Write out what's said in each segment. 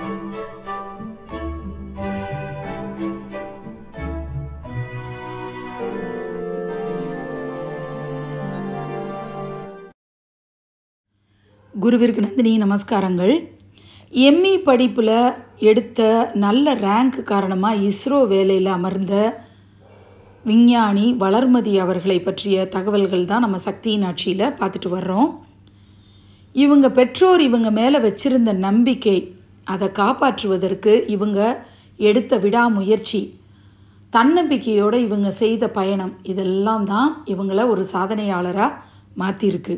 குருவிற்கு நந்தினி நமஸ்காரங்கள் எம்இ படிப்பில் எடுத்த நல்ல ரேங்க் காரணமாக இஸ்ரோ வேலையில் அமர்ந்த விஞ்ஞானி வளர்மதி அவர்களை பற்றிய தகவல்கள் தான் நம்ம சக்தியின் ஆட்சியில் பார்த்துட்டு வர்றோம் இவங்க பெற்றோர் இவங்க மேலே வச்சிருந்த நம்பிக்கை அதை காப்பாற்றுவதற்கு இவங்க எடுத்த விடாமுயற்சி தன்னம்பிக்கையோடு இவங்க செய்த பயணம் இதெல்லாம் தான் இவங்கள ஒரு சாதனையாளராக மாற்றிருக்கு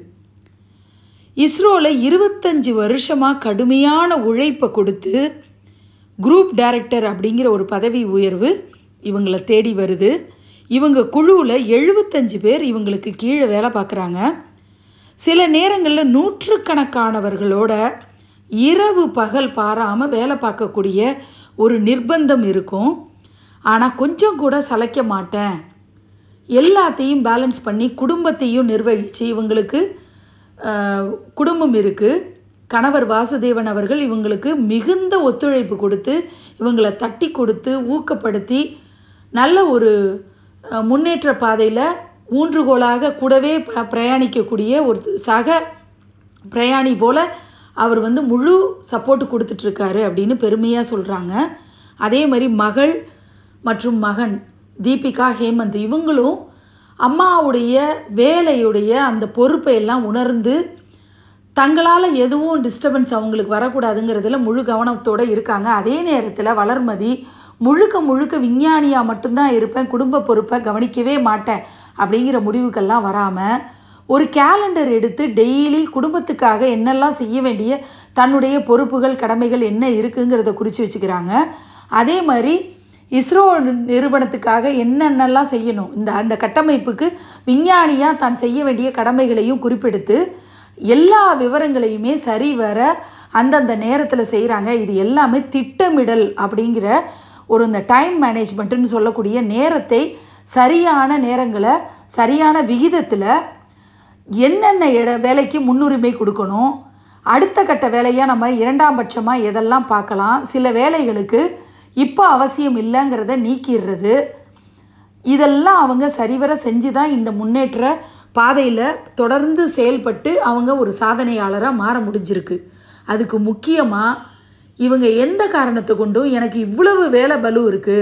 இஸ்ரோவில் இருபத்தஞ்சி வருஷமாக கடுமையான உழைப்பை கொடுத்து குரூப் டைரக்டர் அப்படிங்கிற ஒரு பதவி உயர்வு இவங்களை தேடி வருது இவங்க குழுவில் எழுபத்தஞ்சு பேர் இவங்களுக்கு கீழே வேலை பார்க்குறாங்க சில நேரங்களில் நூற்றுக்கணக்கானவர்களோட இரவு பகல் பாராமல் வேலை பார்க்கக்கூடிய ஒரு நிர்பந்தம் இருக்கும் ஆனால் கொஞ்சம் கூட சளைக்க மாட்டேன் எல்லாத்தையும் பேலன்ஸ் பண்ணி குடும்பத்தையும் நிர்வகித்து இவங்களுக்கு ஆஹ், குடும்பம் இருக்குது கணவர் வாசுதேவன் அவர்கள் இவங்களுக்கு மிகுந்த ஒத்துழைப்பு கொடுத்து இவங்களை தட்டி கொடுத்து ஊக்கப்படுத்தி நல்ல ஒரு அஹ், முன்னேற்ற பாதையில் ஊன்றுகோலாக கூடவே ப- பிரயாணிக்கக்கூடிய ஒரு சக பிரயாணி போல் அவர் வந்து முழு சப்போர்ட் கொடுத்துட்ருக்காரு அப்படின்னு பெருமையாக சொல்கிறாங்க அதே மாதிரி மகள் மற்றும் மகன் தீபிகா ஹேமந்த் இவங்களும் அம்மாவுடைய வேலையுடைய அந்த பொறுப்பை எல்லாம் உணர்ந்து தங்களால் எதுவும் டிஸ்டர்பன்ஸ் அவங்களுக்கு வரக்கூடாதுங்கிறதுல முழு கவனத்தோடு இருக்காங்க அதே நேரத்தில் வளர்மதி முழுக்க முழுக்க விஞ்ஞானியாக மட்டும்தான் இருப்பேன் குடும்ப பொறுப்பை கவனிக்கவே மாட்டேன் அப்படிங்கிற முடிவுக்கெல்லாம் வராமல் ஒரு கேலண்டர் எடுத்து டெய்லி குடும்பத்துக்காக என்னெல்லாம் செய்ய வேண்டிய தன்னுடைய பொறுப்புகள் கடமைகள் என்ன இருக்குங்கிறத குறித்து வச்சுக்கிறாங்க அதே மாதிரி இஸ்ரோ நிறுவனத்துக்காக என்னென்னலாம் செய்யணும் இந்த அந்த கட்டமைப்புக்கு விஞ்ஞானியாக தான் செய்ய வேண்டிய கடமைகளையும் குறிப்பெடுத்து எல்லா விவரங்களையுமே சரிவர அந்தந்த நேரத்தில் செய்கிறாங்க இது எல்லாமே திட்டமிடல் அப்படிங்கிற ஒரு இந்த டைம் மேனேஜ்மெண்ட்டுன்னு சொல்லக்கூடிய நேரத்தை சரியான நேரங்களை சரியான விகிதத்தில் என்னென்ன இட வேலைக்கு முன்னுரிமை கொடுக்கணும் அடுத்த கட்ட வேலையாக நம்ம இரண்டாம் பட்சமாக எதெல்லாம் பார்க்கலாம் சில வேலைகளுக்கு இப்போ அவசியம் இல்லைங்கிறத நீக்கிடுறது இதெல்லாம் அவங்க சரிவர செஞ்சு தான் இந்த முன்னேற்ற பாதையில் தொடர்ந்து செயல்பட்டு அவங்க ஒரு சாதனையாளராக மாற முடிஞ்சிருக்கு அதுக்கு முக்கியமாக இவங்க எந்த காரணத்தை கொண்டும் எனக்கு இவ்வளவு வேலை பலு இருக்குது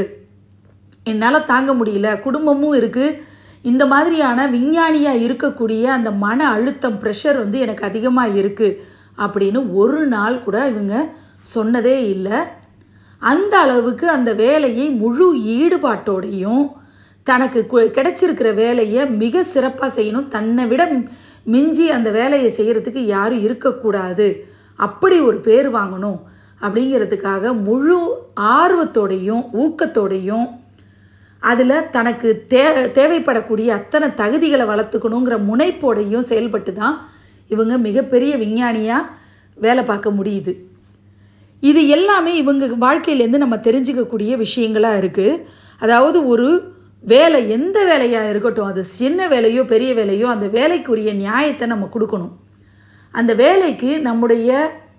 என்னால் தாங்க முடியல குடும்பமும் இருக்குது இந்த மாதிரியான விஞ்ஞானியாக இருக்கக்கூடிய அந்த மன அழுத்தம் ப்ரெஷர் வந்து எனக்கு அதிகமாக இருக்குது அப்படின்னு ஒரு நாள் கூட இவங்க சொன்னதே இல்லை அந்த அளவுக்கு அந்த வேலையை முழு ஈடுபாட்டோடையும் தனக்கு கு- கிடைச்சிருக்கிற வேலையை மிக சிறப்பாக செய்யணும் தன்னை விட மிஞ்சி அந்த வேலையை செய்கிறதுக்கு யாரும் இருக்கக்கூடாது அப்படி ஒரு பேர் வாங்கணும் அப்படிங்கிறதுக்காக முழு ஆர்வத்தோடையும் ஊக்கத்தோடையும் அதில் தனக்கு தே தேவைப்படக்கூடிய அத்தனை தகுதிகளை வளர்த்துக்கணுங்கிற முனைப்போடையும் செயல்பட்டு தான் இவங்க மிகப்பெரிய விஞ்ஞானியாக வேலை பார்க்க முடியுது இது எல்லாமே இவங்க வாழ்க்கையிலேருந்து நம்ம தெரிஞ்சுக்கக்கூடிய விஷயங்களாக இருக்குது அதாவது ஒரு வேலை எந்த வேலையாக இருக்கட்டும் அது சின்ன வேலையோ பெரிய வேலையோ அந்த வேலைக்குரிய நியாயத்தை நம்ம கொடுக்கணும் அந்த வேலைக்கு நம்முடைய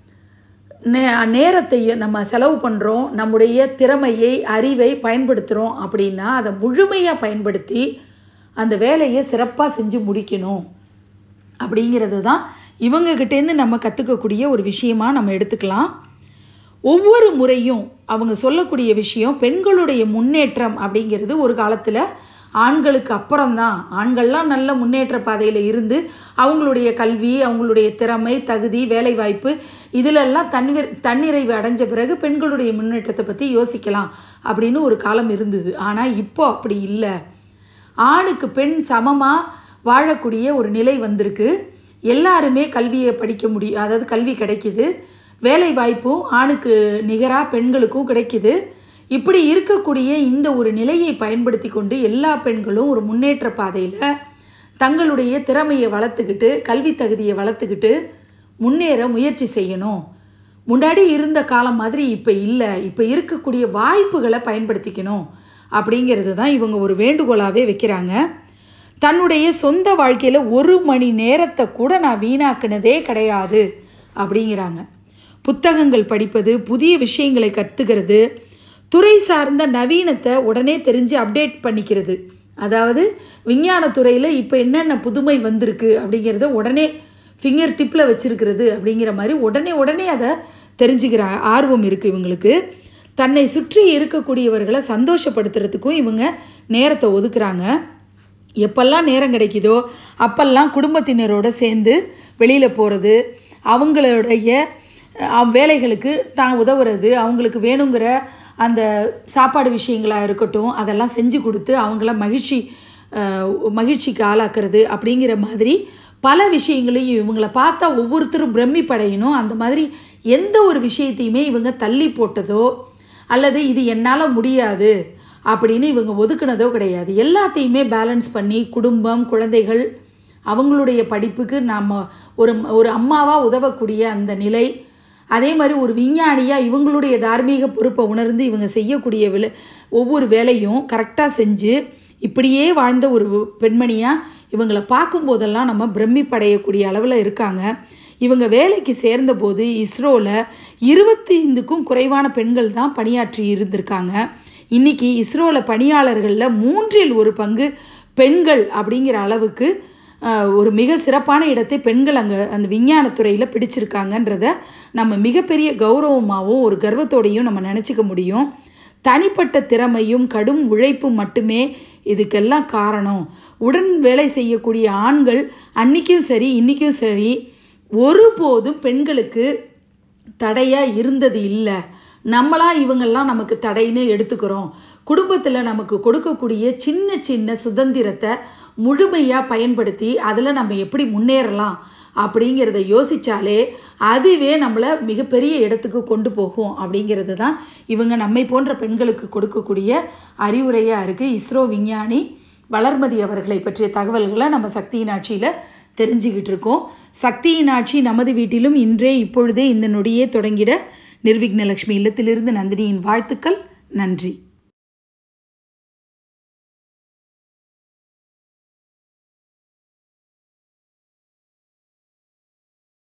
நே நேரத்தை நம்ம செலவு பண்ணுறோம் நம்முடைய திறமையை அறிவை பயன்படுத்துகிறோம் அப்படின்னா அதை முழுமையாக பயன்படுத்தி அந்த வேலையை சிறப்பாக செஞ்சு முடிக்கணும் அப்படிங்கிறது தான் இவங்ககிட்டேருந்து நம்ம கற்றுக்கக்கூடிய ஒரு விஷயமா நம்ம எடுத்துக்கலாம் ஒவ்வொரு முறையும் அவங்க சொல்லக்கூடிய விஷயம் பெண்களுடைய முன்னேற்றம் அப்படிங்கிறது ஒரு காலத்தில் ஆண்களுக்கு அப்புறம்தான் ஆண்கள்லாம் நல்ல முன்னேற்ற பாதையில் இருந்து அவங்களுடைய கல்வி அவங்களுடைய திறமை தகுதி வேலைவாய்ப்பு இதிலெல்லாம் தன்வி தன்னிறைவு அடைஞ்ச பிறகு பெண்களுடைய முன்னேற்றத்தை பற்றி யோசிக்கலாம் அப்படின்னு ஒரு காலம் இருந்தது ஆனால் இப்போ அப்படி இல்லை ஆணுக்கு பெண் சமமாக வாழக்கூடிய ஒரு நிலை வந்திருக்கு எல்லாருமே கல்வியை படிக்க முடியும் அதாவது கல்வி கிடைக்குது வேலை வாய்ப்பும் ஆணுக்கு நிகராக பெண்களுக்கும் கிடைக்குது இப்படி இருக்கக்கூடிய இந்த ஒரு நிலையை பயன்படுத்தி கொண்டு எல்லா பெண்களும் ஒரு முன்னேற்ற பாதையில் தங்களுடைய திறமையை வளர்த்துக்கிட்டு கல்வி தகுதியை வளர்த்துக்கிட்டு முன்னேற முயற்சி செய்யணும் முன்னாடி இருந்த காலம் மாதிரி இப்போ இல்லை இப்போ இருக்கக்கூடிய வாய்ப்புகளை பயன்படுத்திக்கணும் அப்படிங்கிறது தான் இவங்க ஒரு வேண்டுகோளாகவே வைக்கிறாங்க தன்னுடைய சொந்த வாழ்க்கையில் ஒரு மணி நேரத்தை கூட நான் வீணாக்குனதே கிடையாது அப்படிங்கிறாங்க புத்தகங்கள் படிப்பது புதிய விஷயங்களை கற்றுக்கிறது துறை சார்ந்த நவீனத்தை உடனே தெரிஞ்சு அப்டேட் பண்ணிக்கிறது அதாவது விஞ்ஞானத்துறையில் இப்போ என்னென்ன புதுமை வந்திருக்கு அப்படிங்கிறத உடனே ஃபிங்கர் டிப்பில் வச்சுருக்கிறது அப்படிங்கிற மாதிரி உடனே உடனே அதை தெரிஞ்சுக்கிற ஆர்வம் இருக்குது இவங்களுக்கு தன்னை சுற்றி இருக்கக்கூடியவர்களை சந்தோஷப்படுத்துறதுக்கும் இவங்க நேரத்தை ஒதுக்குறாங்க எப்பெல்லாம் நேரம் கிடைக்குதோ அப்பெல்லாம் குடும்பத்தினரோட சேர்ந்து வெளியில் போகிறது அவங்களுடைய அஹ், வேலைகளுக்கு தான் உதவுறது அவங்களுக்கு வேணுங்கிற அந்த சாப்பாடு விஷயங்களாக இருக்கட்டும் அதெல்லாம் செஞ்சு கொடுத்து அவங்கள மகிழ்ச்சி அஹ், மகிழ்ச்சிக்கு ஆளாக்குறது அப்படிங்கிற மாதிரி பல விஷயங்களையும் இவங்களை பார்த்தா ஒவ்வொருத்தரும் பிரமிப்படையணும் அந்த மாதிரி எந்த ஒரு விஷயத்தையுமே இவங்க தள்ளி போட்டதோ அல்லது இது என்னால் முடியாது அப்படின்னு இவங்க ஒதுக்குனதோ கிடையாது எல்லாத்தையுமே பேலன்ஸ் பண்ணி குடும்பம் குழந்தைகள் அவங்களுடைய படிப்புக்கு நாம் ஒரு ஒரு அம்மாவாக உதவக்கூடிய அந்த நிலை அதே மாதிரி ஒரு விஞ்ஞானியாக இவங்களுடைய தார்மீக பொறுப்பை உணர்ந்து இவங்க செய்யக்கூடிய விலை ஒவ்வொரு வேலையும் கரெக்டாக செஞ்சு இப்படியே வாழ்ந்த ஒரு பெண்மணியாக இவங்களை பார்க்கும்போதெல்லாம் நம்ம பிரமிப்படையக்கூடிய அளவில் இருக்காங்க இவங்க வேலைக்கு சேர்ந்தபோது இஸ்ரோவில் இருபத்தி ஐந்துக்கும் குறைவான பெண்கள் தான் பணியாற்றி இருந்திருக்காங்க இன்றைக்கி இஸ்ரோவில் பணியாளர்களில் மூன்றில் ஒரு பங்கு பெண்கள் அப்படிங்கிற அளவுக்கு ஆஹ், ஒரு மிக சிறப்பான இடத்தை பெண்கள் அங்கே அந்த விஞ்ஞானத்துறையில் பிடிச்சிருக்காங்கன்றத நம்ம மிகப்பெரிய கௌரவமாகவும் ஒரு கர்வத்தோடையும் நம்ம நினச்சிக்க முடியும் தனிப்பட்ட திறமையும் கடும் உழைப்பும் மட்டுமே இதுக்கெல்லாம் காரணம் உடன் வேலை செய்யக்கூடிய ஆண்கள் அன்னைக்கும் சரி இன்றைக்கும் சரி ஒருபோதும் பெண்களுக்கு தடையாக இருந்தது இல்லை நம்மளா இவங்கெல்லாம் நமக்கு தடைன்னு எடுத்துக்கிறோம் குடும்பத்தில் நமக்கு கொடுக்கக்கூடிய சின்ன சின்ன சுதந்திரத்தை முழுமையாக பயன்படுத்தி அதில் நம்ம எப்படி முன்னேறலாம் அப்படிங்கிறத யோசித்தாலே அதுவே நம்மளை மிகப்பெரிய இடத்துக்கு கொண்டு போகும் அப்படிங்கிறது தான் இவங்க நம்மை போன்ற பெண்களுக்கு கொடுக்கக்கூடிய அறிவுரையாக இருக்குது இஸ்ரோ விஞ்ஞானி வளர்மதி அவர்களை பற்றிய தகவல்களை நம்ம சக்தியின் ஆட்சியில் தெரிஞ்சுக்கிட்டு இருக்கோம் சக்தியின் ஆட்சி நமது வீட்டிலும் இன்றே இப்பொழுதே இந்த நொடியே தொடங்கிட நிர்விக்னலக்ஷ்மி இல்லத்திலிருந்து நந்தினியின் வாழ்த்துக்கள் நன்றி